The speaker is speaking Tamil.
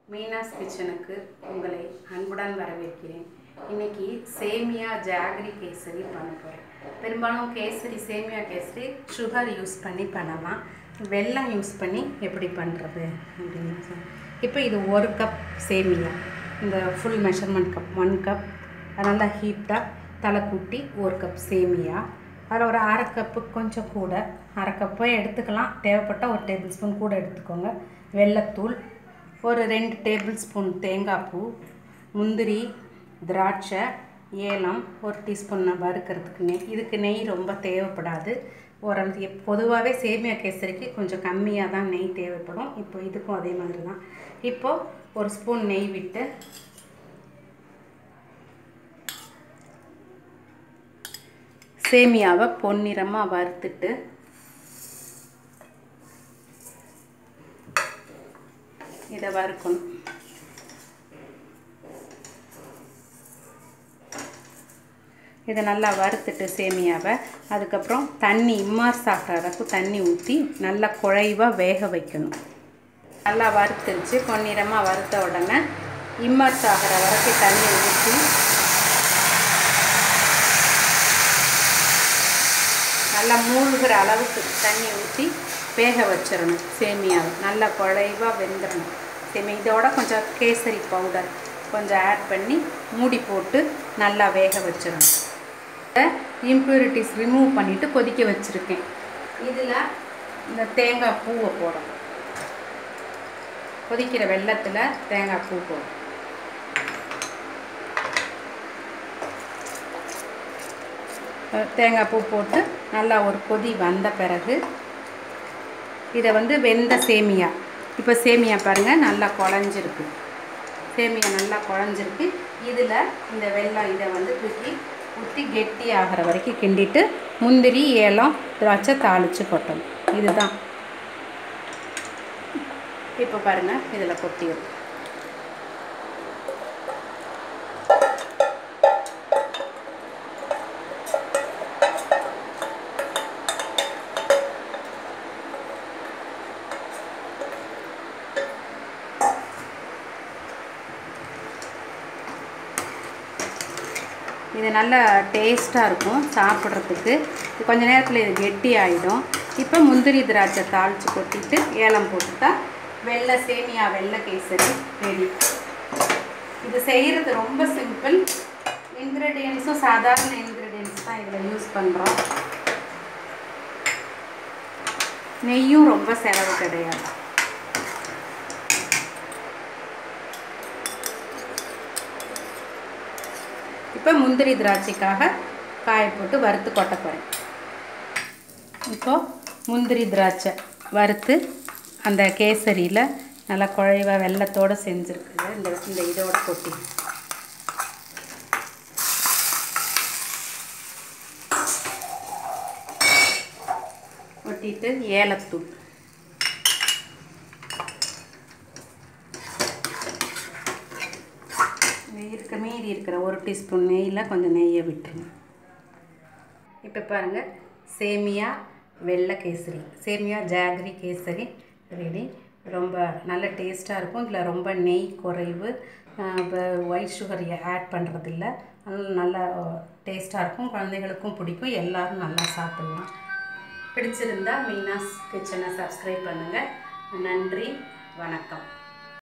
மீனாஸ் கிச்சனுக்கு உங்களை அன்புடன் வரவேற்கிறேன் இன்னைக்கு சேமியா ஜாகரி கேசரி பண்ண போகிறேன் பெரும்பாலும் கேசரி சேமியா கேசரி சுகர் யூஸ் பண்ணி பண்ணலாம் வெல்லம் யூஸ் பண்ணி எப்படி பண்ணுறது அப்படின்னு சொல்லி இப்போ இது ஒரு கப் சேமியா இந்த full measurement cup one cup நல்லா ஹீட்டாக தலை கூட்டி ஒரு கப் சேமியா அதில் ஒரு அரை கப்பு கொஞ்சம் கூட அரை கப்போ எடுத்துக்கலாம் தேவைப்பட்டால் ஒரு டேபிள் ஸ்பூன் கூட எடுத்துக்கோங்க வெள்ளத்தூள் ஒரு ரெண்டு டேபிள் ஸ்பூன் தேங்காய் பூ முந்திரி திராட்சை ஏலம் ஒரு டீஸ்பூன் வறுக்கிறதுக்கு நெய் இதுக்கு நெய் ரொம்ப தேவைப்படாது ஓரளவு பொதுவாகவே சேமியா கேசரிக்கு கொஞ்சம் கம்மியாக தான் நெய் தேவைப்படும் இப்போ இதுக்கும் அதே மாதிரி தான் இப்போது ஒரு ஸ்பூன் நெய் விட்டு சேமியாவை பொன்னிறமாக வறுத்துட்டு இதை வறுக்கணும் இதை நல்லா வறுத்துட்டு சேமியாவை அதுக்கப்புறம் தண்ணி இம்மார்ஸ் ஆகிற அளவுக்கு தண்ணி ஊற்றி நல்லா குழைவாக வேக வைக்கணும் நல்லா வறுத்துருச்சு பொன்னிறமாக வறுத்த உடனே இம்மர்ஸ் ஆகிற வரைக்கும் தண்ணி ஊற்றி நல்லா மூழ்கிற அளவுக்கு தண்ணி ஊற்றி வேக வச்சிடணும் சேமியாவை நல்லா குழைவாக வெந்துடணும் சேமி இதோட கொஞ்சம் கேசரி பவுடர் கொஞ்சம் ஆட் பண்ணி மூடி போட்டு நல்லா வேக வச்சிடணும் இம்ப்யூரிட்டிஸ் ரிமூவ் பண்ணிவிட்டு கொதிக்க வச்சுருக்கேன் இதில் இந்த தேங்காய் பூவை போடணும் கொதிக்கிற வெள்ளத்தில் தேங்காய் பூ போடும் தேங்காய் பூ போட்டு நல்லா ஒரு கொதி வந்த பிறகு இதை வந்து வெந்த சேமியா இப்போ சேமியா பாருங்கள் நல்லா குழஞ்சிருக்கு சேமியா நல்லா குழஞ்சிருக்கு இதில் இந்த வெள்ளம் இதை வந்து தூக்கி ஊற்றி கெட்டி ஆகிற வரைக்கும் கிண்டிட்டு முந்திரி ஏலம் திராட்சை தாளித்து கொட்டணும் இதுதான் இப்போ பாருங்கள் இதில் கொட்டிடும் இது நல்ல டேஸ்ட்டாக இருக்கும் சாப்பிட்றதுக்கு கொஞ்ச நேரத்தில் இது கெட்டி ஆகிடும் இப்போ முந்திரி திராட்சை தாளித்து கொட்டிட்டு ஏலம் போட்டுட்டா வெள்ளை சேமியா வெள்ளை கேசரி ரெடி இது செய்கிறது ரொம்ப சிம்பிள் இன்க்ரீடியன்ஸும் சாதாரண இன்க்ரீடியன்ஸ் தான் இதில் யூஸ் பண்ணுறோம் நெய்யும் ரொம்ப செலவு கிடையாது இப்போ முந்திரி திராட்சைக்காக காய போட்டு வறுத்து கொட்ட போகிறேன் இப்போது முந்திரி திராட்சை வறுத்து அந்த கேசரியில் நல்லா குழைவாக வெள்ளத்தோடு செஞ்சுருக்குது இந்த இந்த இதோட கொட்டி கொட்டிட்டு ஏலத்தூள் இருக்க மீதி இருக்கிற ஒரு டீஸ்பூன் நெய்யில் கொஞ்சம் நெய்யை விட்டுருங்க இப்போ பாருங்கள் சேமியா வெள்ளை கேசரி சேமியா ஜாகரி கேசரி ரெடி ரொம்ப நல்ல டேஸ்ட்டாக இருக்கும் இதில் ரொம்ப நெய் குறைவு இப்போ ஒயிட் சுகர் ஆட் பண்ணுறதில்ல அதனால் நல்லா டேஸ்ட்டாக இருக்கும் குழந்தைகளுக்கும் பிடிக்கும் எல்லோரும் நல்லா சாப்பிட்லாம் பிடிச்சிருந்தா மீனாஸ் கிச்சனை சப்ஸ்கிரைப் பண்ணுங்கள் நன்றி வணக்கம்